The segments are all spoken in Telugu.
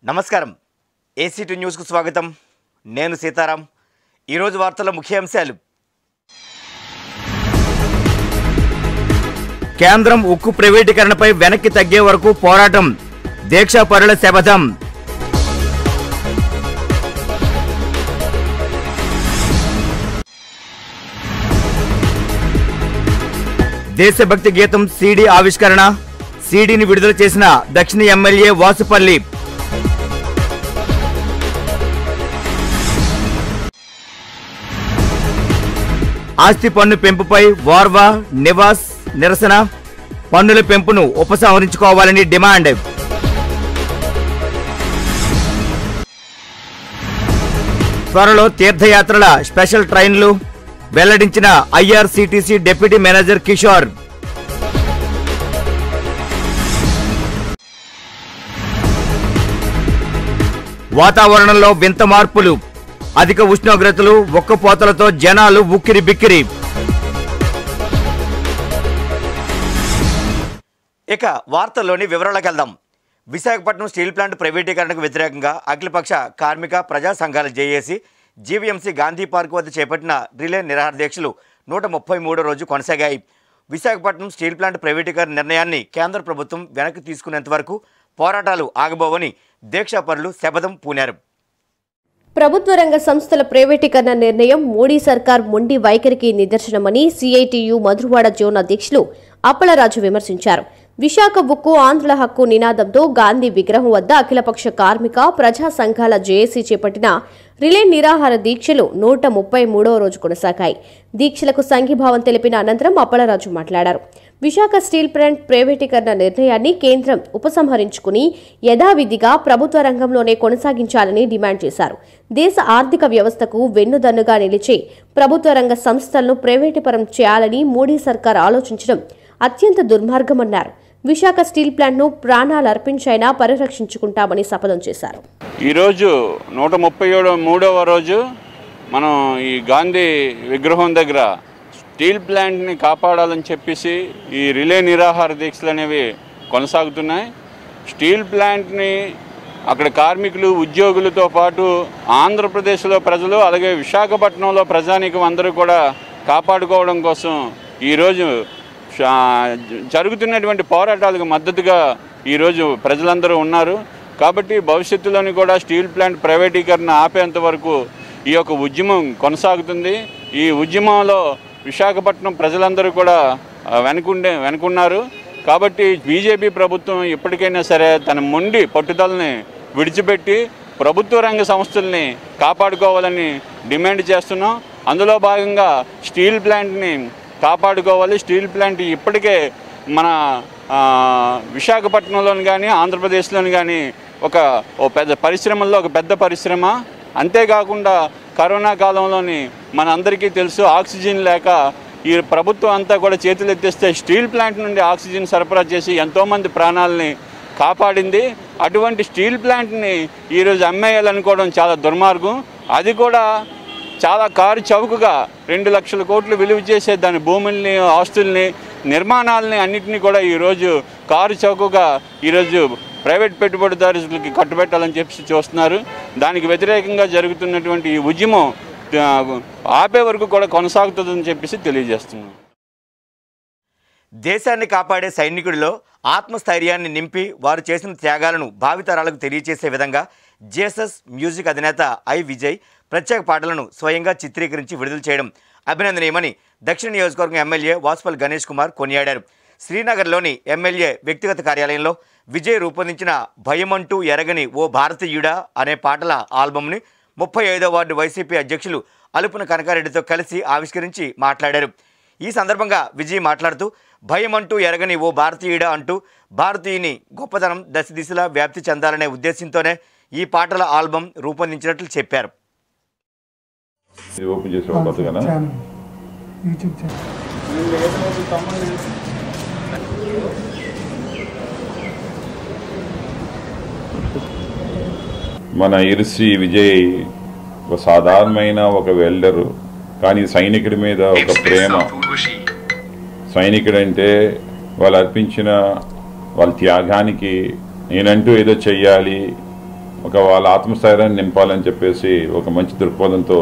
నమస్కారం ఏసీ టూ న్యూస్కు స్వాగతం నేను సీతారాం ఈరోజు వార్తల ముఖ్యాంశాలు కేంద్రం ఉక్కు ప్రైవేటీకరణపై వెనక్కి తగ్గే వరకు పోరాటం దీక్షాపరుల శపథం దేశభక్తి గీతం సీడీ ఆవిష్కరణ సీడీని విడుదల చేసిన దక్షిణ ఎమ్మెల్యే వాసుపల్లి ఆస్తి పన్ను పెంపుపై వార్వా నివాస్ నిరసన పన్నుల పెంపును ఉపసంహరించుకోవాలని డిమాండ్ త్వరలో తీర్థయాత్రల స్పెషల్ ట్రైన్లు వెల్లడించిన ఐఆర్సీటీసీ డిప్యూటీ మేనేజర్ కిషోర్ వాతావరణంలో వింత మార్పులు అధిక ఉష్ణోగ్రతలు ఒక్కపోతలతో జనాలు ఉక్కిరి బిక్కిరి ఇక వార్తల్లోని వివరాలకు వెళ్దాం విశాఖపట్నం స్టీల్ ప్లాంట్ ప్రైవేటీకరణకు వ్యతిరేకంగా అఖిలపక్ష కార్మిక ప్రజా సంఘాల జేఏసీ జీవీఎంసీ గాంధీ పార్క్ వద్ద చేపట్టిన రిలే నిరాహార దీక్షలు నూట ముప్పై మూడో రోజు కొనసాగాయి విశాఖపట్నం స్టీల్ ప్లాంట్ ప్రైవేటీకరణ నిర్ణయాన్ని కేంద్ర ప్రభుత్వం వెనక్కి తీసుకునేంత వరకు పోరాటాలు ఆగబోవని దీక్షాపరులు శపథం పూనారు ప్రభుత్వ రంగ సంస్థల ప్రైవేటీకరణ నిర్ణయం మోడీ సర్కార్ మొండి వైఖరికి నిదర్శనమని సిఐటియు మధురవాడ జోన్ అధ్యక్షులు అప్పలరాజు విమర్శించారు విశాఖ ఉక్కు ఆంధ్రుల హక్కు నినాదంతో గాంధీ విగ్రహం వద్ద అఖిలపక్ష కార్మిక ప్రజా సంఘాల జేఏసీ చేపట్టిన రిలే నిరాహార దీక్షలు నూట ముప్పై మూడవ రోజు కొనసాగాయి దీక్షలకు సంఘీభావం తెలిపిన అనంతరం అప్పలరాజు మాట్లాడారు విశాఖ స్టీల్ ప్లాంట్ ప్రైవేటీకరణ నిర్ణయాన్ని కేంద్రం ఉపసంహరించుకుని యథావిధిగా ప్రభుత్వ రంగంలోనే కొనసాగించాలని డిమాండ్ చేశారు దేశ ఆర్థిక వ్యవస్థకు వెన్నుదన్నుగా నిలిచే ప్రభుత్వ రంగ సంస్థలను ప్రైవేటీకరం చేయాలని మోడీ సర్కార్ ఆలోచించడం అత్యంత దుర్మార్గమన్నారు విశాఖ స్టీల్ ప్లాంట్ను ప్రాణాలర్పించైనా పరిరక్షించుకుంటామని శపథం చేశారు ఈరోజు నూట ముప్పై ఏడు మూడవ రోజు మనం ఈ గాంధీ విగ్రహం దగ్గర స్టీల్ ప్లాంట్ని కాపాడాలని చెప్పేసి ఈ రిలే నిరాహార దీక్షలు అనేవి కొనసాగుతున్నాయి స్టీల్ ప్లాంట్ని అక్కడ కార్మికులు ఉద్యోగులతో పాటు ఆంధ్రప్రదేశ్లో ప్రజలు అలాగే విశాఖపట్నంలో ప్రజానీకం అందరూ కూడా కాపాడుకోవడం కోసం ఈరోజు శా- జరుగుతున్నటువంటి పోరాటాలకు మద్దతుగా ఈరోజు ప్రజలందరూ ఉన్నారు కాబట్టి భవిష్యత్తులోని కూడా స్టీల్ ప్లాంట్ ప్రైవేటీకరణ ఆపేంత వరకు ఈ యొక్క ఉద్యమం కొనసాగుతుంది ఈ ఉద్యమంలో విశాఖపట్నం ప్రజలందరూ కూడా ఆ, వెనుకుండే వెనుకున్నారు కాబట్టి బీజేపీ ప్రభుత్వం ఇప్పటికైనా సరే తన మొండి పట్టుదలని విడిచిపెట్టి ప్రభుత్వ రంగ సంస్థల్ని కాపాడుకోవాలని డిమాండ్ చేస్తున్నాం అందులో భాగంగా స్టీల్ ప్లాంట్ని కాపాడుకోవాలి స్టీల్ ప్లాంట్ ఇప్పటికే మన ఆ, విశాఖపట్నంలోని కానీ ఆంధ్రప్రదేశ్లోని కానీ ఒక ఓ పెద్ద పరిశ్రమల్లో ఒక పెద్ద పరిశ్రమ అంతేకాకుండా కరోనా కాలంలోని మనందరికీ తెలుసు ఆక్సిజన్ లేక ఈ ప్రభుత్వం అంతా కూడా చేతులు ఎత్తేస్తే స్టీల్ ప్లాంట్ నుండి ఆక్సిజన్ సరఫరా చేసి ఎంతోమంది ప్రాణాలని కాపాడింది అటువంటి స్టీల్ ప్లాంట్ని ఈరోజు అమ్మేయాలనుకోవడం చాలా దుర్మార్గం అది కూడా చాలా కారు చౌకగా రెండు లక్షల కోట్లు విలువ చేసే దాని భూముల్ని ఆస్తుల్ని నిర్మాణాలని అన్నింటినీ కూడా ఈరోజు కారు చౌకగా ఈరోజు ప్రైవేట్ పెట్టుబడిదారులకి కట్టుబెట్టాలని చెప్పి చూస్తున్నారు దానికి వ్యతిరేకంగా జరుగుతున్నటువంటి ఈ ఉద్యమం ఆ, ఆపే వరకు కూడా కొనసాగుతుందని చెప్పేసి తెలియజేస్తున్నాం దేశాన్ని కాపాడే సైనికుడిలో ఆత్మస్థైర్యాన్ని నింపి వారు చేసిన త్యాగాలను భావితరాలకు తెలియచేసే విధంగా జేసస్ మ్యూజిక్ అధినేత ఐ విజయ్ ప్రత్యేక పాటలను స్వయంగా చిత్రీకరించి విడుదల చేయడం అభినందనీయమని దక్షిణ నియోజకవర్గం ఎమ్మెల్యే వాసుపల్లి గణేష్ కుమార్ కొనియాడారు శ్రీనగర్లోని ఎమ్మెల్యే వ్యక్తిగత కార్యాలయంలో విజయ్ రూపొందించిన భయమంటూ ఎరగని ఓ భారతీయుడా అనే పాటల ఆల్బమ్ని ముప్పై ఐదో వార్డు వైసీపీ అధ్యక్షులు అలుపున కనకారెడ్డితో కలిసి ఆవిష్కరించి మాట్లాడారు ఈ సందర్భంగా విజయ్ మాట్లాడుతూ భయమంటూ ఎరగని ఓ భారతీయుడా అంటూ భారతీయుని గొప్పతనం దశ దిశలా వ్యాప్తి చెందాలనే ఉద్దేశంతోనే ఈ పాటల ఆల్బం రూపొందించినట్లు చెప్పారు ఇది ఓపెన్ చేసావా కొత్తగానా ఛానల్ యూట్యూబ్ ఛానల్ మన ఇరిసి విజయ్ ఒక సాధారణమైన ఒక వెల్డరు కానీ సైనికుడి మీద ఒక ప్రేమ సైనికుడు అంటే వాళ్ళు అర్పించిన వాళ్ళ త్యాగానికి నేనంటూ ఏదో చెయ్యాలి ఒక వాళ్ళ ఆత్మస్థైర్యాన్ని నింపాలని చెప్పేసి ఒక మంచి దృక్పథంతో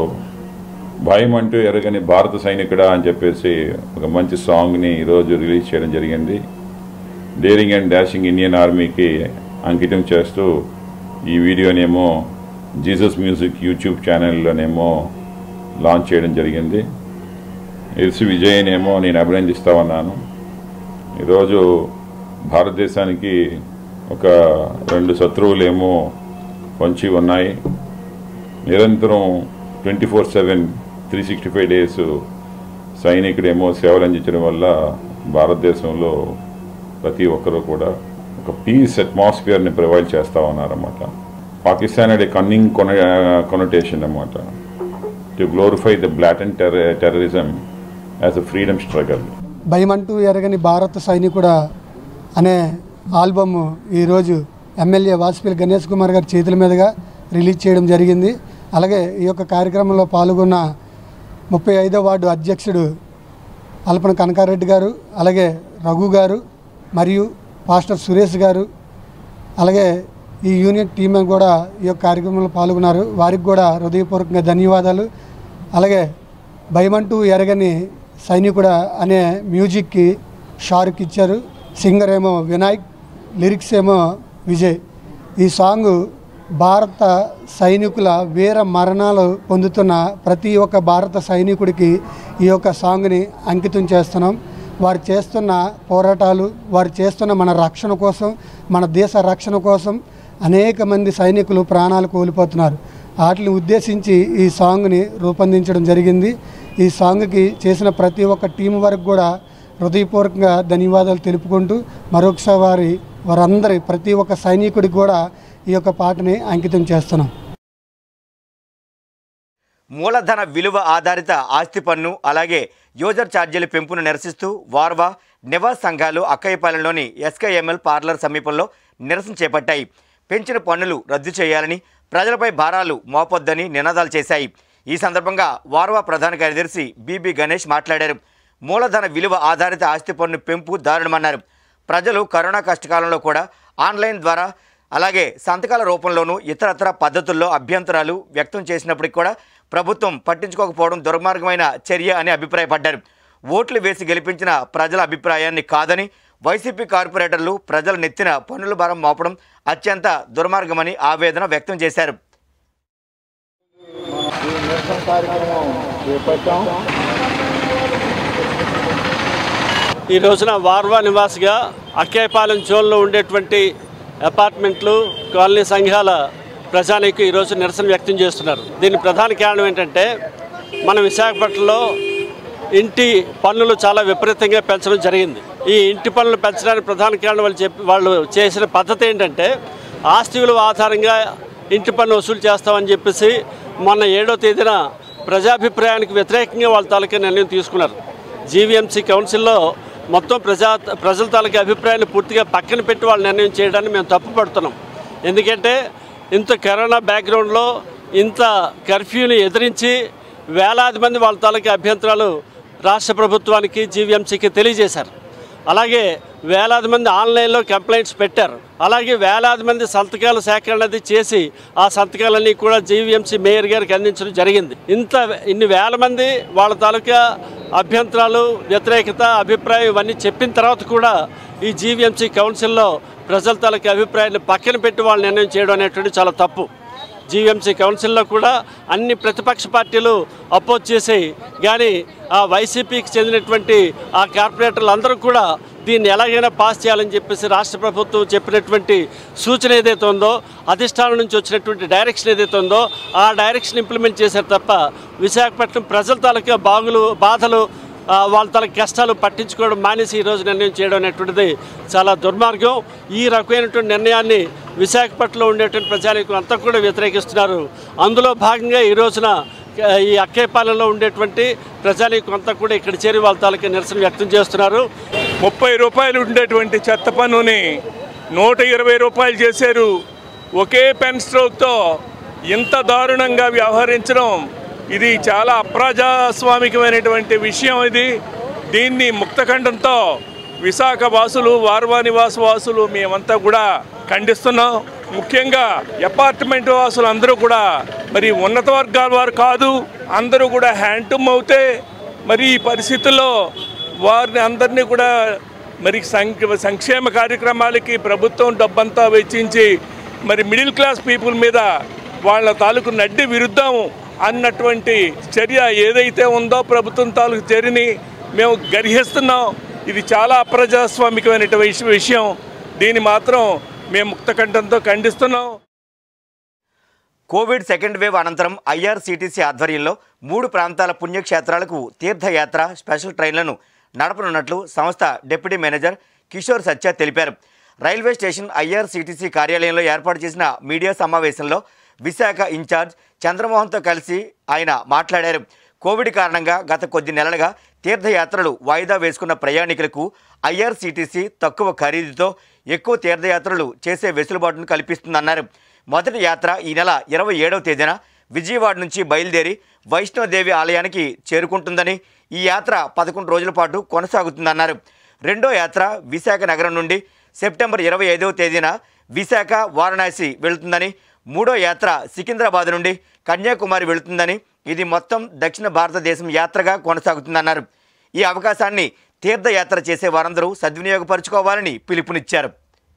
భయం అంటూ ఎరగని భారత సైనికుడా అని చెప్పేసి ఒక మంచి సాంగ్ని ఈరోజు రిలీజ్ చేయడం జరిగింది డేరింగ్ అండ్ డాషింగ్ ఇండియన్ ఆర్మీకి అంకితం చేస్తూ ఈ వీడియోనేమో జీసస్ మ్యూజిక్ యూట్యూబ్ ఛానల్లోనేమో లాంచ్ చేయడం జరిగింది ఎల్సి విజయ్నేమో నేను అభినందిస్తా ఉన్నాను ఈరోజు భారతదేశానికి ఒక రెండు శత్రువులేమో పొంచి ఉన్నాయి నిరంతరం twenty four seven three sixty five days సైనికుడేమో సేవలు అందించడం వల్ల భారతదేశంలో ప్రతి ఒక్కరూ కూడా ఒక పీస్ అట్మాస్ఫియర్ని ప్రొవైడ్ చేస్తూ ఉన్నారన్నమాట పాకిస్తాన్ అనే కన్నింగ్ కొన కొనటేషన్ అన్నమాట to glorify the blot and టెర్ర terrorism as a freedom struggle భయమంటూ ఎరగని భారత సైనికుడ అనే ఆల్బమ్ ఈరోజు ఎమ్మెల్యే వాజ్పేయి గణేష్ కుమార్ గారి చేతుల మీదుగా రిలీజ్ చేయడం జరిగింది అలాగే ఈ యొక్క కార్యక్రమంలో పాల్గొన్న ముప్పై ఐదో వార్డు అధ్యక్షుడు అల్పన కనకారెడ్డి గారు అలాగే రఘు గారు మరియు పాస్టర్ సురేష్ గారు అలాగే ఈ యూనియన్ టీం కూడా ఈ యొక్క కార్యక్రమంలో పాల్గొన్నారు వారికి కూడా హృదయపూర్వకంగా ధన్యవాదాలు అలాగే భయమంటూ ఎరగని సైనికుడ అనే మ్యూజిక్కి షారుక్ ఇచ్చారు సింగర్ ఏమో వినాయక్ లిరిక్స్ ఏమో విజయ్ ఈ సాంగ్ భారత సైనికుల వీర మరణాలు పొందుతున్న ప్రతి ఒక్క భారత సైనికుడికి ఈ యొక్క సాంగ్ని అంకితం చేస్తున్నాం వారు చేస్తున్న పోరాటాలు వారు చేస్తున్న మన రక్షణ కోసం మన దేశ రక్షణ కోసం అనేక మంది సైనికులు ప్రాణాలు కోల్పోతున్నారు వాటిని ఉద్దేశించి ఈ సాంగ్ని రూపొందించడం జరిగింది ఈ సాంగ్కి చేసిన ప్రతి ఒక్క టీం వరకు కూడా హృదయపూర్వకంగా ధన్యవాదాలు తెలుపుకుంటూ మరొకసారి వారి వారందరి ప్రతి ఒక్క సైనికుడికి కూడా ఈ యొక్క పాటని అంకితం చేస్తున్నాం మూలధన విలువ ఆధారిత ఆస్తి పన్ను అలాగే యూజర్ ఛార్జీల పెంపును నిరసిస్తూ వార్వా నివాస్ సంఘాలు అక్కయ్యపాలెంలోని ఎస్కేఎంఎల్ పార్లర్ సమీపంలో నిరసన చేపట్టాయి పెంచిన పన్నులు రద్దు చేయాలని ప్రజలపై భారాలు మోపొద్దని నినాదాలు చేశాయి ఈ సందర్భంగా వార్వా ప్రధాన కార్యదర్శి బీబీ గణేష్ మాట్లాడారు మూలధన విలువ ఆధారిత ఆస్తి పన్ను పెంపు దారుణమన్నారు ప్రజలు కరోనా కష్టకాలంలో కూడా ఆన్లైన్ ద్వారా అలాగే సంతకాల రూపంలోనూ ఇతరత్ర పద్ధతుల్లో అభ్యంతరాలు వ్యక్తం చేసినప్పటికీ కూడా ప్రభుత్వం పట్టించుకోకపోవడం దుర్మార్గమైన చర్య అని అభిప్రాయపడ్డారు ఓట్లు వేసి గెలిపించిన ప్రజల అభిప్రాయాన్ని కాదని వైసీపీ కార్పొరేటర్లు ప్రజల నెత్తిన పన్నుల భారం మోపడం అత్యంత దుర్మార్గమని ఆవేదన వ్యక్తం చేశారు ఈ రోజున వార్వా నివాసిగా అక్కేపాలెం జోన్లో ఉండేటువంటి అపార్ట్మెంట్లు కాలనీ సంఘాల ప్రజానికి ఈరోజు నిరసన వ్యక్తం చేస్తున్నారు దీని ప్రధాన కారణం ఏంటంటే మన విశాఖపట్నంలో ఇంటి పన్నులు చాలా విపరీతంగా పెంచడం జరిగింది ఈ ఇంటి పన్నులు పెంచడానికి ప్రధాన కారణం వాళ్ళు చెప్పి వాళ్ళు చేసిన పద్ధతి ఏంటంటే ఆస్తి విలువ ఆధారంగా ఇంటి పన్ను వసూలు చేస్తామని చెప్పేసి మొన్న ఏడో తేదీన ప్రజాభిప్రాయానికి వ్యతిరేకంగా వాళ్ళ తాలూకా నిర్ణయం తీసుకున్నారు జీవీఎంసీ కౌన్సిల్లో మొత్తం ప్రజా ప్రజల తాలూకా అభిప్రాయాన్ని పూర్తిగా పక్కన పెట్టి వాళ్ళు నిర్ణయం చేయడాన్ని మేము తప్పుపడుతున్నాం ఎందుకంటే ఇంత కరోనా బ్యాక్గ్రౌండ్లో ఇంత కర్ఫ్యూని ఎదిరించి వేలాది మంది వాళ్ళ తాలూకా అభ్యంతరాలు రాష్ట్ర ప్రభుత్వానికి జీవీఎంసీకి తెలియజేశారు అలాగే వేలాది మంది ఆన్లైన్లో కంప్లైంట్స్ పెట్టారు అలాగే వేలాది మంది సంతకాల సేకరణ అది చేసి ఆ సంతకాలన్నీ కూడా జీవీఎంసీ మేయర్ గారికి అందించడం జరిగింది ఇంత ఇన్ని వేల మంది వాళ్ళ తాలూకా అభ్యంతరాలు వ్యతిరేకత అభిప్రాయం ఇవన్నీ చెప్పిన తర్వాత కూడా ఈ జీవీఎంసీ కౌన్సిల్లో ప్రజల తాలూకా అభిప్రాయాన్ని పక్కన పెట్టి వాళ్ళు నిర్ణయం చేయడం అనేటువంటి చాలా తప్పు జీవీఎంసీ కౌన్సిల్లో కూడా అన్ని ప్రతిపక్ష పార్టీలు అపోజ్ చేసాయి కానీ ఆ వైసీపీకి చెందినటువంటి ఆ కార్పొరేటర్లు అందరూ కూడా దీన్ని ఎలాగైనా పాస్ చేయాలని చెప్పేసి రాష్ట్ర ప్రభుత్వం చెప్పినటువంటి సూచన ఏదైతే ఉందో అధిష్టానం నుంచి వచ్చినటువంటి డైరెక్షన్ ఏదైతే ఉందో ఆ డైరెక్షన్ ఇంప్లిమెంట్ చేశారు తప్ప విశాఖపట్నం ప్రజల తాలూకా బాగులు బాధలు ఆ, వాళ్ళ తల కష్టాలు పట్టించుకోవడం మానేసి ఈరోజు నిర్ణయం చేయడం అనేటువంటిది చాలా దుర్మార్గం ఈ రకమైనటువంటి నిర్ణయాన్ని విశాఖపట్నంలో ఉండేటువంటి ప్రజానీకులు అంతా కూడా వ్యతిరేకిస్తున్నారు అందులో భాగంగా ఈ రోజున ఆ, ఈ అక్కేపాలెంలో ఉండేటువంటి ప్రజానీకం అంతా కూడా ఇక్కడ చేరి వాళ్ళ తాలూకా నిరసన వ్యక్తం చేస్తున్నారు ముప్పై రూపాయలు ఉండేటువంటి చెత్త పన్నుని నూట ఇరవై రూపాయలు చేశారు ఒకే పెన్ స్ట్రోక్తో ఇంత దారుణంగా వ్యవహరించడం ఇది చాలా అప్రజాస్వామికమైనటువంటి విషయం ఇది దీన్ని ముక్తఖండంతో విశాఖ వాసులు వార్వా నివాస వాసులు మేమంతా కూడా ఖండిస్తున్నాం ముఖ్యంగా అపార్ట్మెంట్ వాసులు అందరూ కూడా మరి ఉన్నత వర్గాల వారు కాదు అందరూ కూడా హ్యాండ్ టు మౌతే మరి ఈ పరిస్థితుల్లో వారిని అందరినీ కూడా మరి సంక్ష- సంక్షేమ కార్యక్రమాలకి ప్రభుత్వం డబ్బంతా వెచ్చించి మరి మిడిల్ క్లాస్ పీపుల్ మీద వాళ్ళ తాలూకు నడ్డి విరుద్ధం అన్నటువంటి చర్య ఏదైతే ఉందో ప్రభుత్వం తాలూకు చర్యని మేము గర్హిస్తున్నాం ఇది చాలా అప్రజాస్వామికమైనటువంటి విషయం దీన్ని మాత్రం మేము ముక్తకంఠంతో ఖండిస్తున్నాం కోవిడ్ సెకండ్ వేవ్ అనంతరం ఐఆర్సీటీసీ ఆధ్వర్యంలో మూడు ప్రాంతాల పుణ్యక్షేత్రాలకు తీర్థయాత్ర స్పెషల్ ట్రైన్లను నడపనున్నట్లు సంస్థ డిప్యూటీ మేనేజర్ కిషోర్ సత్య తెలిపారు రైల్వే స్టేషన్ ఐఆర్సీటీసీ కార్యాలయంలో ఏర్పాటు చేసిన మీడియా సమావేశంలో విశాఖ ఇన్ఛార్జ్ చంద్రమోహన్తో కలిసి ఆయన మాట్లాడారు కోవిడ్ కారణంగా గత కొద్ది నెలలుగా తీర్థయాత్రలు వాయిదా వేసుకున్న ప్రయాణికులకు ఐఆర్సీటీసీ తక్కువ ఖరీదుతో ఎక్కువ తీర్థయాత్రలు చేసే వెసులుబాటును కల్పిస్తుందన్నారు మొదటి యాత్ర ఈ నెల ఇరవై ఏడవ తేదీన విజయవాడ నుంచి బయలుదేరి వైష్ణోదేవి ఆలయానికి చేరుకుంటుందని ఈ యాత్ర పదకొండు రోజుల పాటు కొనసాగుతుందన్నారు రెండో యాత్ర విశాఖ నగరం నుండి సెప్టెంబర్ ఇరవై ఐదవ తేదీన విశాఖ వారణాసి వెళుతుందని మూడో యాత్ర సికింద్రాబాద్ నుండి కన్యాకుమారి వెళుతుందని ఇది మొత్తం దక్షిణ భారతదేశం యాత్రగా కొనసాగుతుందన్నారు ఈ అవకాశాన్ని తీర్థయాత్ర చేసే వారందరూ సద్వినియోగపరచుకోవాలని పిలుపునిచ్చారు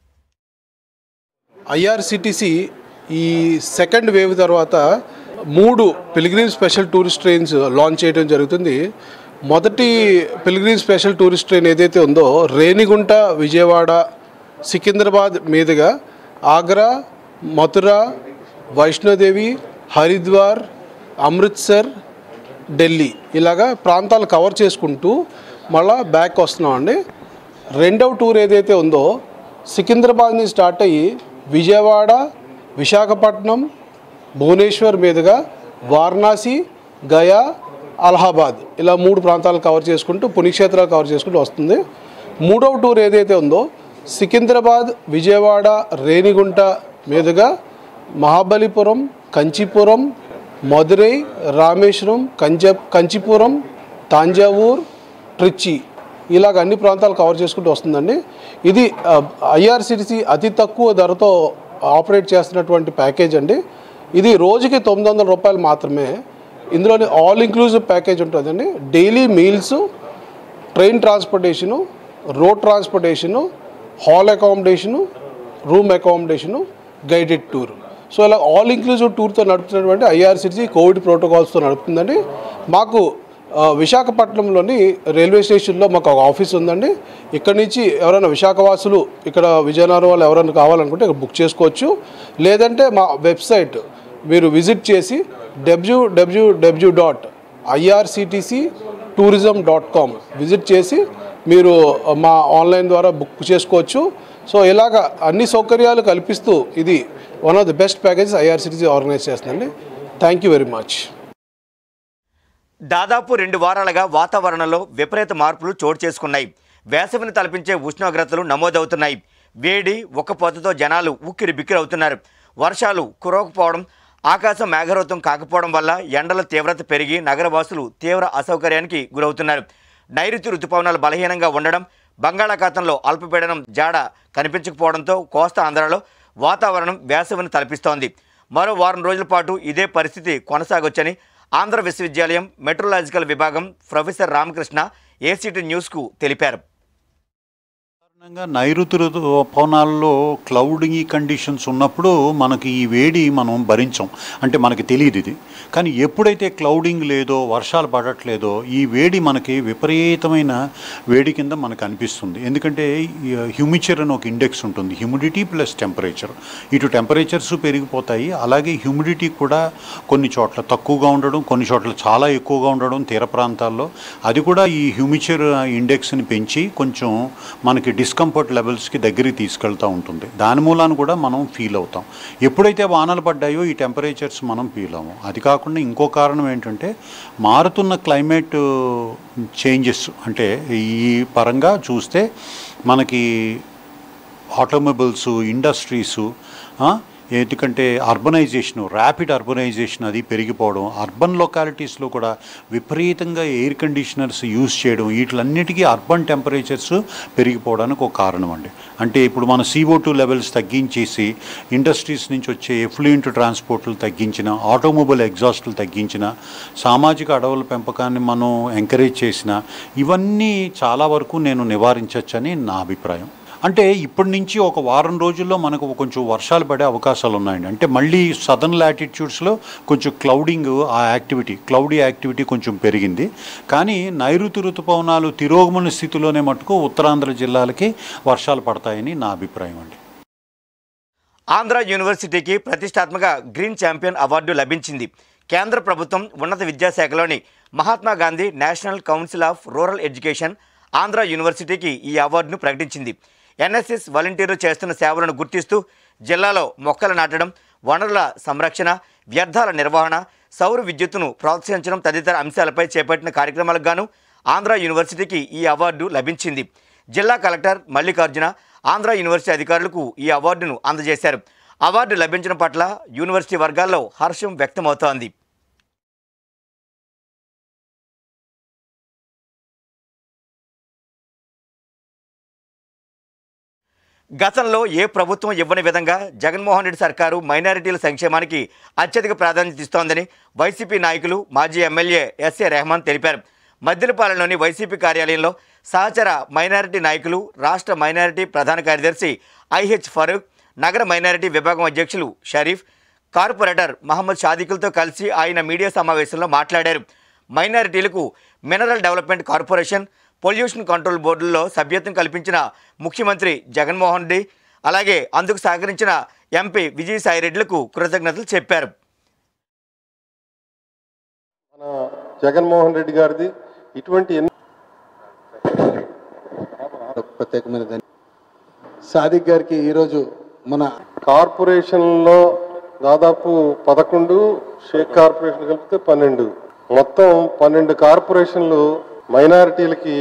ఐఆర్సిటిసి ఈ సెకండ్ వేవ్ తర్వాత మూడు pilgrim special tourist trains launch చేయడం జరుగుతుంది మొదటి పిలిగ్రిమ్ స్పెషల్ టూరిస్ట్ ట్రైన్ ఏదైతే ఉందో రేణిగుంట విజయవాడ సికింద్రాబాద్ మీదుగా ఆగ్రా మథుర వైష్ణోదేవి హరిద్వార్ అమృత్సర్ ఢిల్లీ ఇలాగా ప్రాంతాలు కవర్ చేసుకుంటూ మళ్ళా బ్యాక్ వస్తున్నామండి రెండవ టూర్ ఏదైతే ఉందో సికింద్రాబాద్ నుంచి స్టార్ట్ అయ్యి విజయవాడ విశాఖపట్నం భువనేశ్వర్ మీదుగా వారణాసి గయా అలహాబాద్ ఇలా మూడు ప్రాంతాలు కవర్ చేసుకుంటూ పుణ్యక్షేత్రాలు కవర్ చేసుకుంటూ వస్తుంది మూడవ టూర్ ఏదైతే ఉందో సికింద్రాబాద్ విజయవాడ రేణిగుంట మీదుగా మహాబలిపురం కంచీపురం మదురై రామేశ్వరం కంచ కంచీపురం తాంజావూర్ ట్రిచి ఇలాగ అన్ని ప్రాంతాలు కవర్ చేసుకుంటూ వస్తుందండి ఇది ఐఆర్సిటిసి అతి తక్కువ ధరతో ఆపరేట్ చేస్తున్నటువంటి ప్యాకేజ్ అండి ఇది రోజుకి తొమ్మిది వందల రూపాయలు మాత్రమే ఇందులోని ఆల్ ఇంక్లూజివ్ ప్యాకేజ్ ఉంటుందండి daily meals train transportation road transportation hall accommodation room accommodation guided tour so ఇలా ఆల్ ఇంక్లూజివ్ టూర్తో నడుపుతున్నటువంటి ఐఆర్సిటిసి కోవిడ్ ప్రోటోకాల్స్తో నడుపుతుందండి మాకు ఆ, విశాఖపట్నంలోని రైల్వే స్టేషన్లో మాకు ఒక ఆఫీస్ ఉందండి ఇక్కడ నుంచి ఎవరైనా విశాఖవాసులు ఇక్కడ విజయనగరం వాళ్ళు ఎవరైనా కావాలనుకుంటే ఇక్కడ బుక్ చేసుకోవచ్చు లేదంటే మా వెబ్సైట్ మీరు విజిట్ చేసి డబ్ల్యూడబ్ల్యూడబ్ల్యూ dot IRCTC tourism dot com visit చేసి మీరు మా ఆన్లైన్ ద్వారా బుక్ చేసుకోవచ్చు సో ఇలాగ అన్ని సౌకర్యాలు కల్పిస్తూ ఇది one of the best packages IRCTC organise చేస్తుందండి థ్యాంక్ యూ వెరీ మచ్ దాదాపు రెండు వారాలుగా వాతావరణంలో విపరీత మార్పులు చోటు చేసుకున్నాయి వేసవిని తలపించే ఉష్ణోగ్రతలు నమోదవుతున్నాయి వేడి ఉక్కపోతతో జనాలు ఉక్కిరి బిక్కిరవుతున్నారు వర్షాలు కురవకపోవడం ఆకాశం మేఘరూతం కాకపోవడం వల్ల ఎండల తీవ్రత పెరిగి నగరవాసులు తీవ్ర అసౌకర్యానికి గురవుతున్నారు నైరుతి రుతుపవనాలు బలహీనంగా ఉండడం బంగాళాఖాతంలో అల్పపీడనం జాడ కనిపించకపోవడంతో కోస్తా ఆంధ్రాలో వాతావరణం వేసవిని తలపిస్తోంది మరో వారం రోజుల పాటు ఇదే పరిస్థితి కొనసాగొచ్చని ఆంధ్ర విశ్వవిద్యాలయం మెట్రోలాజికల్ విభాగం ప్రొఫెసర్ రామకృష్ణ ఏసీటీ న్యూస్కు తెలిపారు సాధారణంగా నైరుతి ఋతుపవనాల్లో క్లౌడింగ్ కండిషన్స్ ఉన్నప్పుడు మనకి ఈ వేడి మనం భరించం అంటే మనకి తెలియదు ఇది కానీ ఎప్పుడైతే క్లౌడింగ్ లేదో వర్షాలు పడట్లేదో ఈ వేడి మనకి విపరీతమైన వేడి కింద మనకు అనిపిస్తుంది ఎందుకంటే హ్యూమిచర్ అని ఒక ఇండెక్స్ ఉంటుంది హ్యూమిడిటీ ప్లస్ టెంపరేచర్ ఇటు టెంపరేచర్స్ పెరిగిపోతాయి అలాగే హ్యూమిడిటీ కూడా కొన్ని చోట్ల తక్కువగా ఉండడం కొన్ని చోట్ల చాలా ఎక్కువగా ఉండడం తీర ప్రాంతాల్లో అది కూడా ఈ హ్యూమిచర్ ఇండెక్స్ని పెంచి కొంచెం మనకి డిస్కంఫర్ట్ లెవెల్స్కి దగ్గరికి తీసుకెళ్తూ ఉంటుంది దాని మూలాన కూడా మనం ఫీల్ అవుతాం ఎప్పుడైతే వానలు పడ్డాయో ఈ టెంపరేచర్స్ మనం ఫీల్ అవ్వం అది కాకుండా ఇంకో కారణం ఏంటంటే మారుతున్న క్లైమేట్ చేంజెస్ అంటే ఈ పరంగా చూస్తే మనకి ఆటోమొబైల్స్ ఇండస్ట్రీసు ఎందుకంటే అర్బనైజేషన్ ర్యాపిడ్ అర్బనైజేషన్ అది పెరిగిపోవడం అర్బన్ లొకాలిటీస్లో కూడా విపరీతంగా ఎయిర్ కండిషనర్స్ యూజ్ చేయడం వీటిలన్నిటికీ అర్బన్ టెంపరేచర్స్ పెరిగిపోవడానికి ఒక కారణం అండి అంటే ఇప్పుడు మన సిఓ టూ లెవెల్స్ తగ్గించేసి ఇండస్ట్రీస్ నుంచి వచ్చే ఎఫ్లూయెంట్ ట్రాన్స్పోర్ట్లు తగ్గించిన ఆటోమొబైల్ ఎగ్జాస్ట్లు తగ్గించిన సామాజిక అడవుల పెంపకాన్ని మనం ఎంకరేజ్ చేసిన ఇవన్నీ చాలా వరకు నేను నివారించవచ్చని నా అభిప్రాయం అంటే ఇప్పటి నుంచి ఒక వారం రోజుల్లో మనకు కొంచెం వర్షాలు పడే అవకాశాలు ఉన్నాయండి అంటే మళ్ళీ సదర్న్ లాటిట్యూడ్స్లో కొంచెం క్లౌడింగ్ ఆ యాక్టివిటీ క్లౌడీ యాక్టివిటీ కొంచెం పెరిగింది కానీ నైరుతి ఋతుపవనాలు తిరోగమన స్థితిలోనే మటుకు ఉత్తరాంధ్ర జిల్లాలకి వర్షాలు పడతాయని నా అభిప్రాయం అండి ఆంధ్ర యూనివర్సిటీకి ప్రతిష్టాత్మక గ్రీన్ ఛాంపియన్ అవార్డు లభించింది కేంద్ర ప్రభుత్వం ఉన్నత విద్యాశాఖలోని Mahatma Gandhi National Council of Rural Education Andhra యూనివర్సిటీకి ఈ అవార్డును ప్రకటించింది ఎన్ఎస్ఎస్ వాలంటీర్లు చేస్తున్న సేవలను గుర్తిస్తూ జిల్లాలో మొక్కలు నాటడం వనరుల సంరక్షణ వ్యర్థాల నిర్వహణ సౌర విద్యుత్తును ప్రోత్సహించడం తదితర అంశాలపై చేపట్టిన కార్యక్రమాలకు గాను ఆంధ్ర యూనివర్సిటీకి ఈ అవార్డు లభించింది జిల్లా కలెక్టర్ మల్లికార్జున ఆంధ్ర యూనివర్సిటీ అధికారులకు ఈ అవార్డును అందజేశారు అవార్డు లభించడం పట్ల యూనివర్సిటీ వర్గాల్లో హర్షం వ్యక్తమవుతోంది గతంలో ఏ ప్రభుత్వం ఇవ్వని విధంగా జగన్మోహన్ రెడ్డి సర్కారు మైనారిటీల సంక్షేమానికి అత్యధిక ప్రాధాన్యత ఇస్తోందని వైసీపీ నాయకులు మాజీ ఎమ్మెల్యే ఎస్ఏ రెహమాన్ తెలిపారు మద్దిలపాలెంలోని వైసీపీ కార్యాలయంలో సహచర మైనారిటీ నాయకులు రాష్ట్ర మైనారిటీ ప్రధాన కార్యదర్శి ఐహెచ్ ఫరూక్ నగర మైనారిటీ విభాగం అధ్యక్షులు షరీఫ్ కార్పొరేటర్ మహమ్మద్ షాదికులతో కలిసి ఆయన మీడియా సమావేశంలో మాట్లాడారు మైనారిటీలకు mineral development corporation pollution control బోర్డుల్లో సభ్యత్వం కల్పించిన ముఖ్యమంత్రి జగన్మోహన్ రెడ్డి అలాగే అందుకు సహకరించిన ఎంపీ విజయసాయిరెడ్డిలకు కృతజ్ఞతలు చెప్పారు మన జగన్మోహన్ రెడ్డి గారిది ఇటువంటి ఎన్నో ప్రత్యేకమైన ధన్య సాదిక్ గారికి ఈరోజు మన కార్పొరేషన్లో దాదాపు పదకొండు షేక్ కార్పొరేషన్ కలిపితే పన్నెండు మొత్తం పన్నెండు కార్పొరేషన్లు మైనారిటీలకి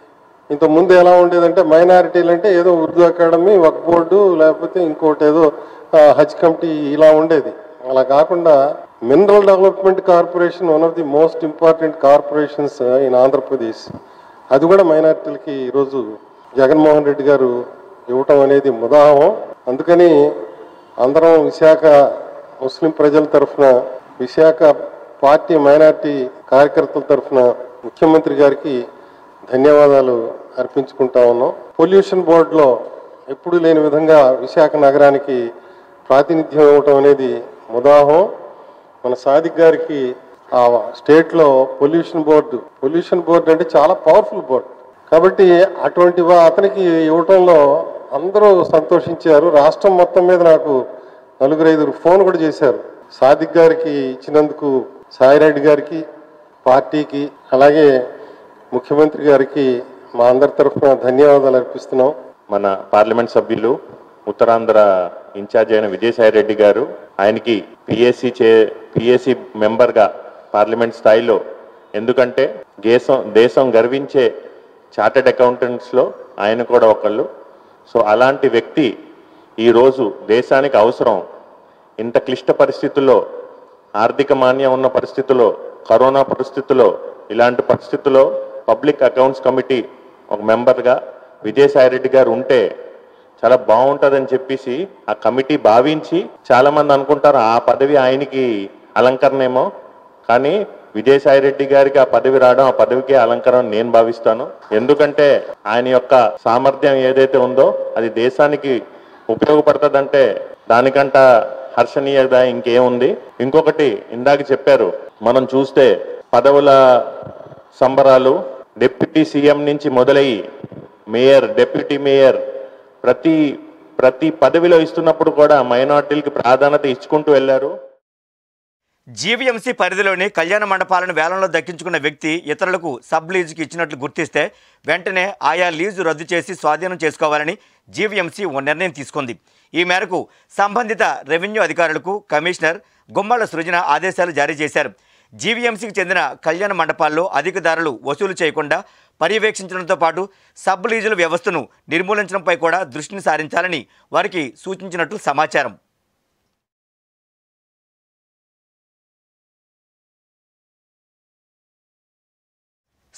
ఇంత ముందు ఎలా ఉండేదంటే మైనారిటీలు అంటే ఏదో ఉర్దూ అకాడమీ వక్ బోర్డు లేకపోతే ఇంకోటి ఏదో ఆ, హజ్ కమిటీ ఇలా ఉండేది అలా కాకుండా mineral development corporation one of the most important corporations in Andhra Pradesh అది కూడా మైనారిటీలకి ఈరోజు జగన్మోహన్ రెడ్డి గారు ఇవ్వటం అనేది ముదాహం అందుకని అందరం విశాఖ ముస్లిం ప్రజల తరఫున విశాఖ పార్టీ మైనార్టీ కార్యకర్తల తరఫున ముఖ్యమంత్రి గారికి ధన్యవాదాలు అర్పించుకుంటా ఉన్నాం పొల్యూషన్ బోర్డులో ఎప్పుడు లేని విధంగా విశాఖ నగరానికి ప్రాతినిధ్యం ఇవ్వటం అనేది ముదాహం మన సాదిక్ గారికి ఆ స్టేట్లో పొల్యూషన్ బోర్డు పొల్యూషన్ బోర్డు అంటే చాలా పవర్ఫుల్ బోర్డు కాబట్టి అటువంటి వా- అతనికి ఇవ్వటంలో అందరూ సంతోషించారు రాష్ట్రం మొత్తం మీద నాకు నలుగురు ఐదుగురు ఫోన్ కూడా చేశారు సాదిక్ గారికి ఇచ్చినందుకు సాయిరెడ్డి గారికి పార్టీకి అలాగే ముఖ్యమంత్రి గారికి మా అందరి తరఫున ధన్యవాదాలు అర్పిస్తున్నాం మన పార్లమెంట్ సభ్యులు ఉత్తరాంధ్ర ఇన్ఛార్జ్ అయిన విజయసాయి రెడ్డి గారు ఆయనకి పిఎస్సి చే పిఎస్సి మెంబర్గా పార్లమెంట్ స్థాయిలో ఎందుకంటే దేశం దేశం గర్వించే చార్టెడ్ అకౌంటెంట్స్లో ఆయన కూడా ఒకళ్ళు సో అలాంటి వ్యక్తి ఈరోజు దేశానికి అవసరం ఇంత క్లిష్ట పరిస్థితుల్లో ఆర్థిక మాన్యం ఉన్న పరిస్థితుల్లో కరోనా పరిస్థితుల్లో ఇలాంటి పరిస్థితుల్లో పబ్లిక్ అకౌంట్స్ కమిటీ ఒక మెంబర్గా విజయసాయి రెడ్డి గారు ఉంటే చాలా బాగుంటుందని చెప్పేసి ఆ కమిటీ భావించి చాలా మంది అనుకుంటారు ఆ పదవి ఆయనకి అలంకరణేమో కానీ విజయసాయి రెడ్డి గారికి ఆ పదవి రావడం ఆ పదవికి అలంకరణ నేను భావిస్తాను ఎందుకంటే ఆయన యొక్క సామర్థ్యం ఏదైతే ఉందో అది దేశానికి ఉపయోగపడుతుందంటే దానికంట హర్షణీయత ఇంకేముంది ఇంకొకటి ఇందాక చెప్పారు మనం చూస్తే పదవుల సంబరాలు డిప్యూటీ సీఎం నుంచి మొదలయ్యి మేయర్ డిప్యూటీ మేయర్ ప్రతి ప్రతి పదవిలో ఇస్తున్నప్పుడు కూడా మైనార్టీలకి ప్రాధాన్యత ఇచ్చుకుంటూ వెళ్ళారు జీవీఎంసీ పరిధిలోని కళ్యాణ మండపాలను వేలంలో దక్కించుకున్న వ్యక్తి ఇతరులకు సబ్ లీజుకి ఇచ్చినట్లు గుర్తిస్తే వెంటనే ఆయా లీజు రద్దు చేసి స్వాధీనం చేసుకోవాలని జీవీఎంసీ ఓ నిర్ణయం తీసుకుంది ఈ మేరకు సంబంధిత రెవెన్యూ అధికారులకు కమిషనర్ గుమ్మళ్ల సృజన ఆదేశాలు జారీ చేశారు జీవీఎంసీకి చెందిన కళ్యాణ మండపాల్లో అధిక ధరలు వసూలు చేయకుండా పర్యవేక్షించడంతో పాటు సబ్ లీజుల వ్యవస్థను నిర్మూలించడంపై కూడా దృష్టిని సారించాలని వారికి సూచించినట్లు సమాచారం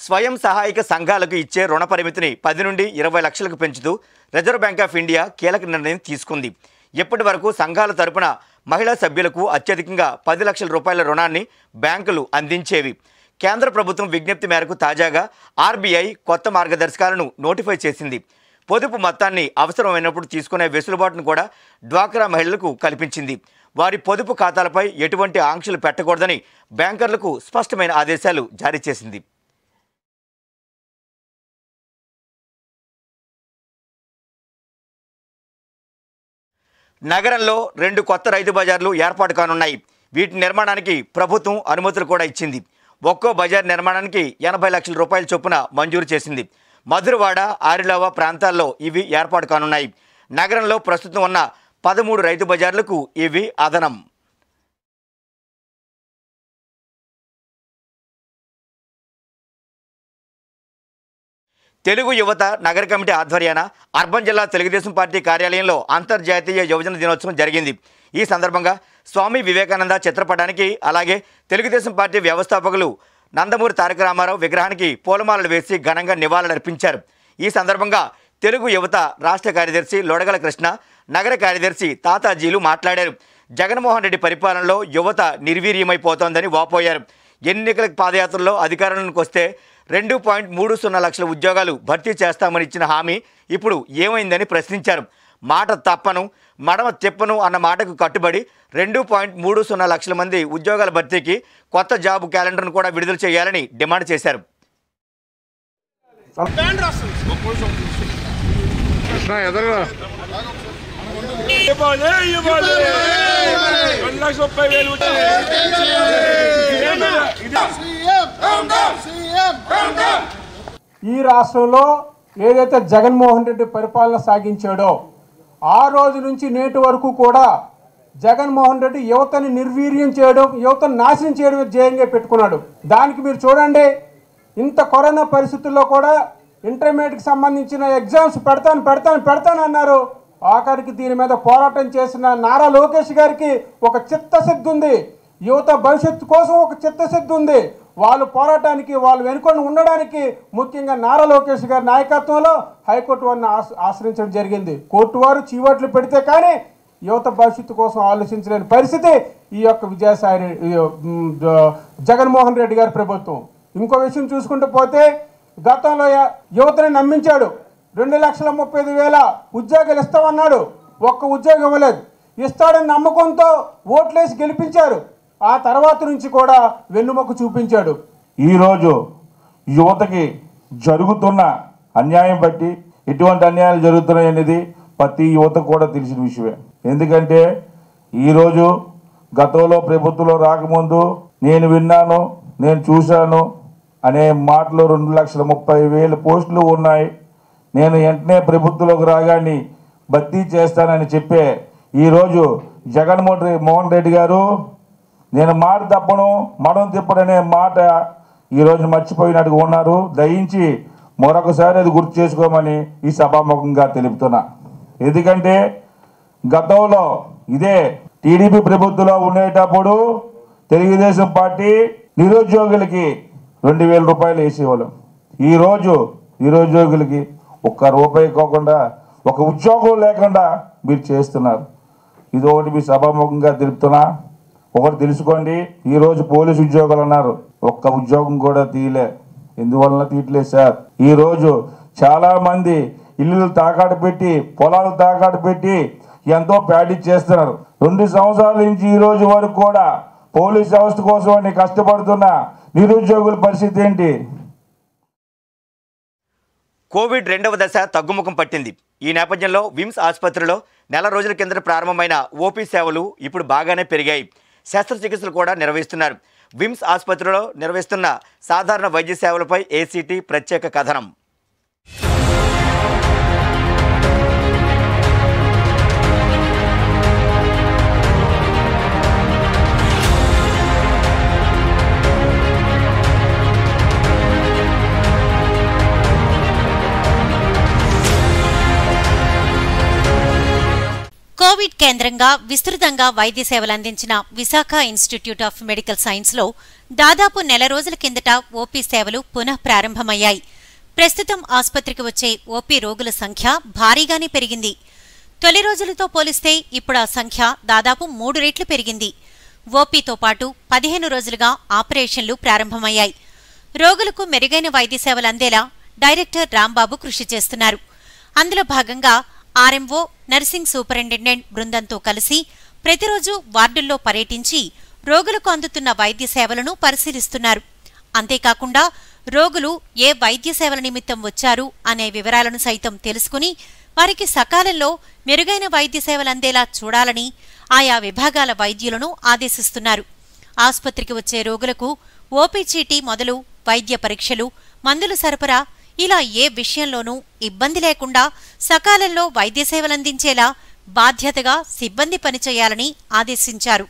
స్వయం సహాయక సంఘాలకు ఇచ్చే రుణ పరిమితిని పది నుండి ఇరవై లక్షలకు పెంచుతూ రిజర్వ్ బ్యాంక్ ఆఫ్ ఇండియా కీలక నిర్ణయం తీసుకుంది ఇప్పటి వరకు సంఘాల తరపున మహిళా సభ్యులకు అత్యధికంగా పది లక్షల రూపాయల రుణాన్ని బ్యాంకులు అందించేవి కేంద్ర ప్రభుత్వం విజ్ఞప్తి మేరకు తాజాగా ఆర్బీఐ కొత్త మార్గదర్శకాలను నోటిఫై చేసింది పొదుపు మొత్తాన్ని అవసరమైనప్పుడు తీసుకునే వెసులుబాటును కూడా డ్వాక్రా మహిళలకు కల్పించింది వారి పొదుపు ఖాతాలపై ఎటువంటి ఆంక్షలు పెట్టకూడదని బ్యాంకర్లకు స్పష్టమైన ఆదేశాలు జారీ చేసింది నగరంలో రెండు కొత్త రైతు బజార్లు ఏర్పాటు కానున్నాయి వీటి నిర్మాణానికి ప్రభుత్వం అనుమతులు కూడా ఇచ్చింది ఒక్కో బజార్ నిర్మాణానికి ఎనభై లక్షల రూపాయల చొప్పున మంజూరు చేసింది మధురవాడ ఆరిలోవ ప్రాంతాల్లో ఇవి ఏర్పాటు కానున్నాయి నగరంలో ప్రస్తుతం ఉన్న పదమూడు రైతు బజార్లకు ఇవి అదనం తెలుగు యువత నగర కమిటీ ఆధ్వర్యాన అర్బన్ జిల్లా తెలుగుదేశం పార్టీ కార్యాలయంలో అంతర్జాతీయ యువజన దినోత్సవం జరిగింది ఈ సందర్భంగా స్వామి వివేకానంద చిత్రపటానికి అలాగే తెలుగుదేశం పార్టీ వ్యవస్థాపకులు నందమూరి తారక రామారావు విగ్రహానికి పూలమాలలు వేసి ఘనంగా నివాళులర్పించారు ఈ సందర్భంగా తెలుగు యువత రాష్ట్ర కార్యదర్శి లొడగల కృష్ణ నగర కార్యదర్శి తాతాజీలు మాట్లాడారు జగన్మోహన్ రెడ్డి పరిపాలనలో యువత నిర్వీర్యమైపోతోందని వాపోయారు ఎన్నికల పాదయాత్రలో అధికారంలోకి వస్తే రెండు పాయింట్ మూడు సున్నా లక్షల ఉద్యోగాలు భర్తీ చేస్తామని ఇచ్చిన హామీ ఇప్పుడు ఏమైందని ప్రశ్నించారు మాట తప్పను మడమ తెప్పను అన్న మాటకు కట్టుబడి రెండు పాయింట్ మూడు సున్నా లక్షల మంది ఉద్యోగాల భర్తీకి కొత్త జాబ్ క్యాలెండర్ను కూడా విడుదల చేయాలని డిమాండ్ చేశారు ఇవ్వాలి ఇవ్వాలి రెండు లక్షల ముప్పై వేలు ఈ రాష్ట్రంలో ఏదైతే జగన్మోహన్ రెడ్డి పరిపాలన సాగించాడో ఆ రోజు నుంచి నేటి వరకు కూడా జగన్మోహన్ రెడ్డి యువతని నిర్వీర్యం చేయడం యువతను నాశనం చేయడమే ధ్యేయంగా పెట్టుకున్నాడు దానికి మీరు చూడండి ఇంత కరోనా పరిస్థితుల్లో కూడా ఇంటర్మీడియట్కి సంబంధించిన ఎగ్జామ్స్ పెడతాను పెడతాను పెడతాను అన్నారు ఆఖరికి దీని మీద పోరాటం చేసిన నారా లోకేష్ గారికి ఒక చిత్తశుద్ధి ఉంది యువత భవిష్యత్తు కోసం ఒక చిత్తశుద్ధి ఉంది వాళ్ళు పోరాటానికి వాళ్ళు వెనుకొని ఉండడానికి ముఖ్యంగా నారా లోకేష్ గారి నాయకత్వంలో హైకోర్టు వారిని ఆశ- ఆశ్రయించడం జరిగింది కోర్టు వారు చీవట్లు పెడితే కానీ యువత భవిష్యత్తు కోసం ఆలోచించలేని పరిస్థితి ఈ యొక్క విజయసాయి రెడ్డి- ఈ, మ్, జ- జగన్మోహన్ రెడ్డి గారి ప్రభుత్వం ఇంకో విషయం చూసుకుంటూ పోతే గతంలో య- యువతని నమ్మించాడు రెండు లక్షల ముప్పై ఐదు వేల ఉద్యోగాలు ఇస్తామన్నాడు ఒక్క ఉద్యోగం ఇవ్వలేదు ఇస్తాడని నమ్మకంతో ఓట్లేసి గెలిపించారు ఆ తర్వాత నుంచి కూడా వెన్నుమొక్క చూపించాడు ఈరోజు యువతకి జరుగుతున్న అన్యాయం బట్టి ఎటువంటి అన్యాయాలు జరుగుతున్నాయి అనేది ప్రతి యువతకు కూడా తెలిసిన విషయమే ఎందుకంటే ఈరోజు గతంలో ప్రభుత్వంలో రాకముందు నేను విన్నాను నేను చూశాను అనే మాటలు రెండు లక్షల ముప్పై వేల పోస్టులు ఉన్నాయి నేను వెంటనే ప్రభుత్వంలోకి రాగాన్ని భర్తీ చేస్తానని చెప్పే ఈరోజు జగన్మోహన్ రెడ్డి మోహన్ రెడ్డి గారు నేను మాట తప్పను మడం తిప్పడనే మాట ఈరోజు మర్చిపోయినట్టుగా ఉన్నారు దయించి మరొకసారి అది గుర్తు చేసుకోమని ఈ సభాముఖంగా తెలుపుతున్నా ఎందుకంటే గతంలో ఇదే టీడీపీ ప్రభుత్వంలో ఉండేటప్పుడు తెలుగుదేశం పార్టీ నిరుద్యోగులకి రెండు వేల రూపాయలు వేసేవాళ్ళం ఈరోజు నిరుద్యోగులకి ఒక్క రూపాయి కాకుండా ఒక ఉద్యోగం లేకుండా మీరు చేస్తున్నారు ఇది ఒకటి మీ సభాముఖంగా తెలుపుతున్నా ఒకటి తెలుసుకోండి ఈరోజు పోలీసు ఉద్యోగాలు అన్నారు ఒక్క ఉద్యోగం కూడా తీయలే ఎందువలన తీయట్లేదు సార్ ఈరోజు చాలా మంది ఇల్లులు తాకాటు పెట్టి పొలాలు తాకాటు పెట్టి ఎంతో ప్యాడీ చేస్తున్నారు రెండు సంవత్సరాల నుంచి ఈ రోజు వరకు కూడా పోలీస్ వ్యవస్థ కోసం అని కష్టపడుతున్న నిరుద్యోగుల పరిస్థితి ఏంటి కోవిడ్ రెండవ దశ తగ్గుముఖం పట్టింది ఈ నేపథ్యంలో విమ్స్ ఆసుపత్రిలో నెల రోజుల కిందట ప్రారంభమైన ఓపీ సేవలు ఇప్పుడు బాగానే పెరిగాయి శస్త్రచికిత్సలు కూడా నిర్వహిస్తున్నారు విమ్స్ ఆసుపత్రిలో నిర్వహిస్తున్న సాధారణ వైద్య సేవలపై ఏసీటీ ప్రత్యేక కథనం కోవిడ్ కేంద్రంగా విస్తృతంగా వైద్య సేవలు అందించిన విశాఖ ఇన్స్టిట్యూట్ ఆఫ్ మెడికల్ సైన్స్లో దాదాపు నెల రోజుల కిందట ఓపీ సేవలు పునః ప్రారంభమయ్యాయి ప్రస్తుతం ఆసుపత్రికి వచ్చే ఓపీ రోగుల సంఖ్య భారీగానే పెరిగింది తొలి రోజులతో పోలిస్తే ఇప్పుడు ఆ సంఖ్య దాదాపు మూడు రెట్లు పెరిగింది ఓపీతో పాటు పదిహేను రోజులుగా ఆపరేషన్లు ప్రారంభమయ్యాయి రోగులకు మెరుగైన వైద్య సేవలు అందేలా డైరెక్టర్ రాంబాబు కృషి చేస్తున్నారు అందులో భాగంగా ఆర్ఎంఓ నర్సింగ్ సూపరింటెండెంట్ బృందంతో కలిసి ప్రతిరోజు వార్డుల్లో పర్యటించి రోగులకు అందుతున్న వైద్య సేవలను పరిశీలిస్తున్నారు అంతేకాకుండా రోగులు ఏ వైద్య సేవల నిమిత్తం వచ్చారు అనే వివరాలను సైతం తెలుసుకుని వారికి సకాలంలో మెరుగైన వైద్య సేవలు అందేలా చూడాలని ఆయా విభాగాల వైద్యులను ఆదేశిస్తున్నారు ఆసుపత్రికి వచ్చే రోగులకు ఓపీ చీటీ మొదలు వైద్య పరీక్షలు మందుల సరఫరా ఇలా ఏ విషయంలోనూ ఇబ్బంది లేకుండా సకాలంలో వైద్య సేవలందించేలా బాధ్యతగా సిబ్బంది పనిచేయాలని ఆదేశించారు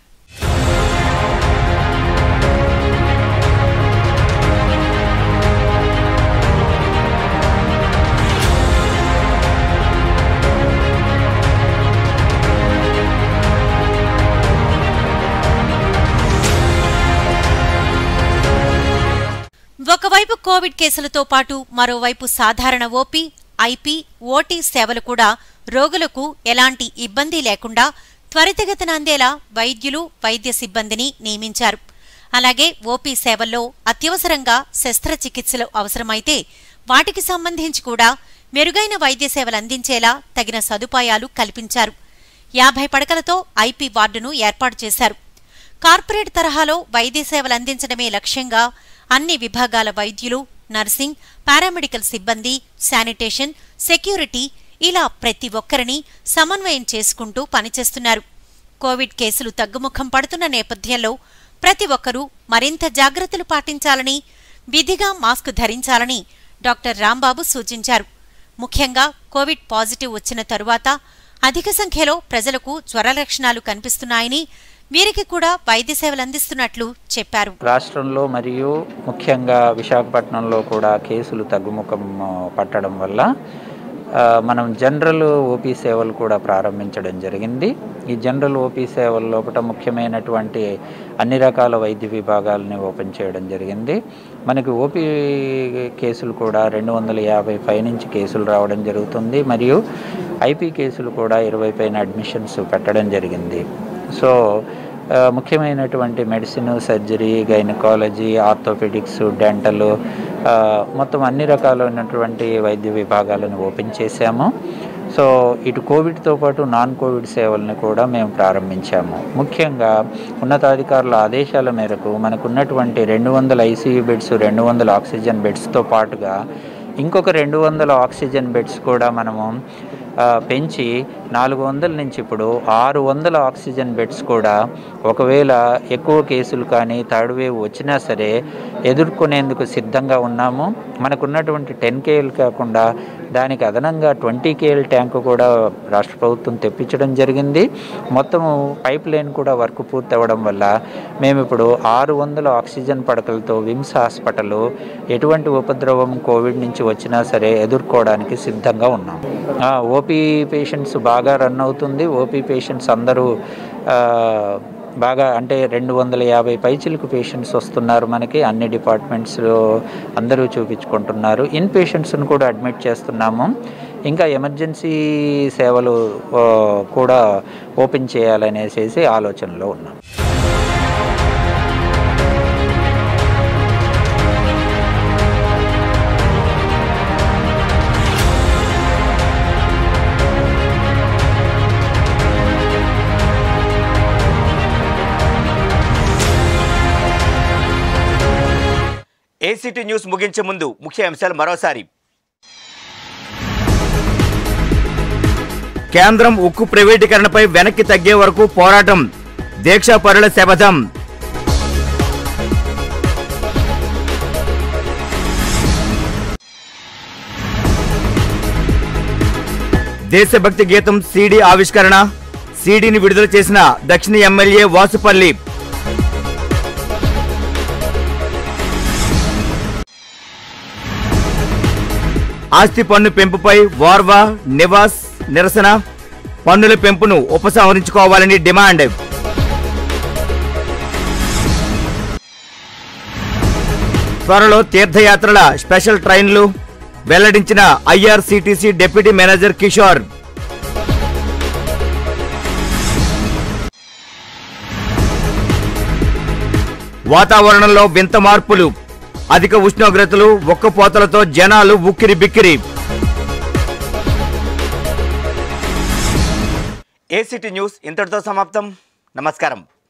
ఒకవైపు కోవిడ్ కేసులతో పాటు మరోవైపు సాధారణ ఓపీ ఐపీ ఓటీ సేవలు కూడా రోగులకు ఎలాంటి ఇబ్బంది లేకుండా త్వరితగతిన అందేలా వైద్యులు వైద్య సిబ్బందిని నియమించారు అలాగే ఓపీ సేవల్లో అత్యవసరంగా శస్త్రచికిత్సలు అవసరమైతే వాటికి సంబంధించి కూడా మెరుగైన వైద్య సేవలు అందించేలా తగిన సదుపాయాలు కల్పించారు యాభై పడకలతో ఐపీ వార్డును ఏర్పాటు చేశారు కార్పొరేట్ తరహాలో వైద్య సేవలు అందించడమే లక్ష్యంగా అన్ని విభాగాల వైద్యులు నర్సింగ్ పారామెడికల్ సిబ్బంది శానిటేషన్ సెక్యూరిటీ ఇలా ప్రతి ఒక్కరిని సమన్వయం చేసుకుంటూ పనిచేస్తున్నారు కోవిడ్ కేసులు తగ్గుముఖం పడుతున్న నేపథ్యంలో ప్రతి ఒక్కరూ మరింత జాగ్రత్తలు పాటించాలని విధిగా మాస్క్ ధరించాలని డాక్టర్ రాంబాబు సూచించారు ముఖ్యంగా కోవిడ్ పాజిటివ్ వచ్చిన తరువాత అధిక సంఖ్యలో ప్రజలకు జ్వర లక్షణాలు కనిపిస్తున్నాయని వీరికి కూడా వైద్య సేవలు అందిస్తున్నట్లు చెప్పారు రాష్ట్రంలో మరియు ముఖ్యంగా విశాఖపట్నంలో కూడా కేసులు తగ్గుముఖం ఆ, పట్టడం వల్ల ఆ, మనం జనరల్ ఓపీ సేవలు కూడా ప్రారంభించడం జరిగింది ఈ జనరల్ ఓపీ సేవల లోపల ముఖ్యమైనటువంటి అన్ని రకాల వైద్య విభాగాలని ఓపెన్ చేయడం జరిగింది మనకి ఓపీ కేసులు కూడా రెండు వందల యాభై పై నుంచి కేసులు రావడం జరుగుతుంది మరియు ఐపీ కేసులు కూడా ఇరవై పైన అడ్మిషన్స్ పెట్టడం జరిగింది సో ఆ, ముఖ్యమైనటువంటి medicine surgery gynaecology orthopaedics dental ఆ, మొత్తం అన్ని రకాలైనటువంటి వైద్య విభాగాలను ఓపెన్ చేశాము సో ఇటు కోవిడ్తో పాటు నాన్ కోవిడ్ సేవలను కూడా మేము ప్రారంభించాము ముఖ్యంగా ఉన్నతాధికారుల ఆదేశాల మేరకు మనకున్నటువంటి రెండు వందల ఐసీయూ బెడ్స్ రెండు వందల ఆక్సిజన్ బెడ్స్తో పాటుగా ఇంకొక రెండు వందల ఆక్సిజన్ బెడ్స్ కూడా మనము ఆ, పెంచి నాలుగు వందల నుంచి ఇప్పుడు ఆరు వందల ఆక్సిజన్ బెడ్స్ కూడా ఒకవేళ ఎక్కువ కేసులు కానీ థర్డ్ వేవ్ వచ్చినా సరే ఎదుర్కొనేందుకు సిద్ధంగా ఉన్నాము మనకున్నటువంటి టెన్ కేఎల్ కాకుండా దానికి అదనంగా ట్వంటీ కేఎల్ ట్యాంకు కూడా రాష్ట్ర ప్రభుత్వం తెప్పించడం జరిగింది మొత్తం పైప్ లైన్ కూడా వర్క్ పూర్తి అవ్వడం వల్ల మేము ఇప్పుడు ఆరు వందల ఆక్సిజన్ పడకలతో విమ్స్ హాస్పిటల్ ఎటువంటి ఉపద్రవం కోవిడ్ నుంచి వచ్చినా సరే ఎదుర్కోవడానికి సిద్ధంగా ఉన్నాం ఓపీ పేషెంట్స్ బాగా రన్ అవుతుంది ఓపీ పేషెంట్స్ అందరూ ఆ, బాగా అంటే రెండు వందల యాభై పైచిలకు పేషెంట్స్ వస్తున్నారు మనకి అన్ని డిపార్ట్మెంట్స్లో అందరూ చూపించుకుంటున్నారు ఇన్ పేషెంట్స్ను కూడా అడ్మిట్ చేస్తున్నాము ఇంకా ఎమర్జెన్సీ సేవలు ఆ, కూడా ఓపెన్ చేయాలనేసి ఆలోచనలో ఉన్నాం ఏసీటీ న్యూస్ ముగించే ముందు ముఖ్య అంశాలు మరోసారి కేంద్రం ఉక్కు ప్రైవేటీకరణపై వెనక్కి తగ్గే వరకు పోరాటం దీక్షాపరుల శపథం దేశభక్తి గీతం సీడీ ఆవిష్కరణ సీడీని విడుదల చేసిన దక్షిణ ఎమ్మెల్యే వాసుపల్లి ఆస్తి పన్ను పెంపుపై వార్వా నివాస్ నిరసన పన్నుల పెంపును ఉపసంహరించుకోవాలని డిమాండ్ త్వరలో తీర్థయాత్రల స్పెషల్ ట్రైన్లు వెల్లడించిన ఐఆర్సీటీసీ డిప్యూటీ మేనేజర్ కిషోర్ వాతావరణంలో వింత మార్పులు అధిక ఉష్ణోగ్రతలు ఒక్కపోతలతో జనాలు ఉక్కిరి బిక్కిరి ఏసీటీ న్యూస్ ఇంతటితో సమాప్తం నమస్కారం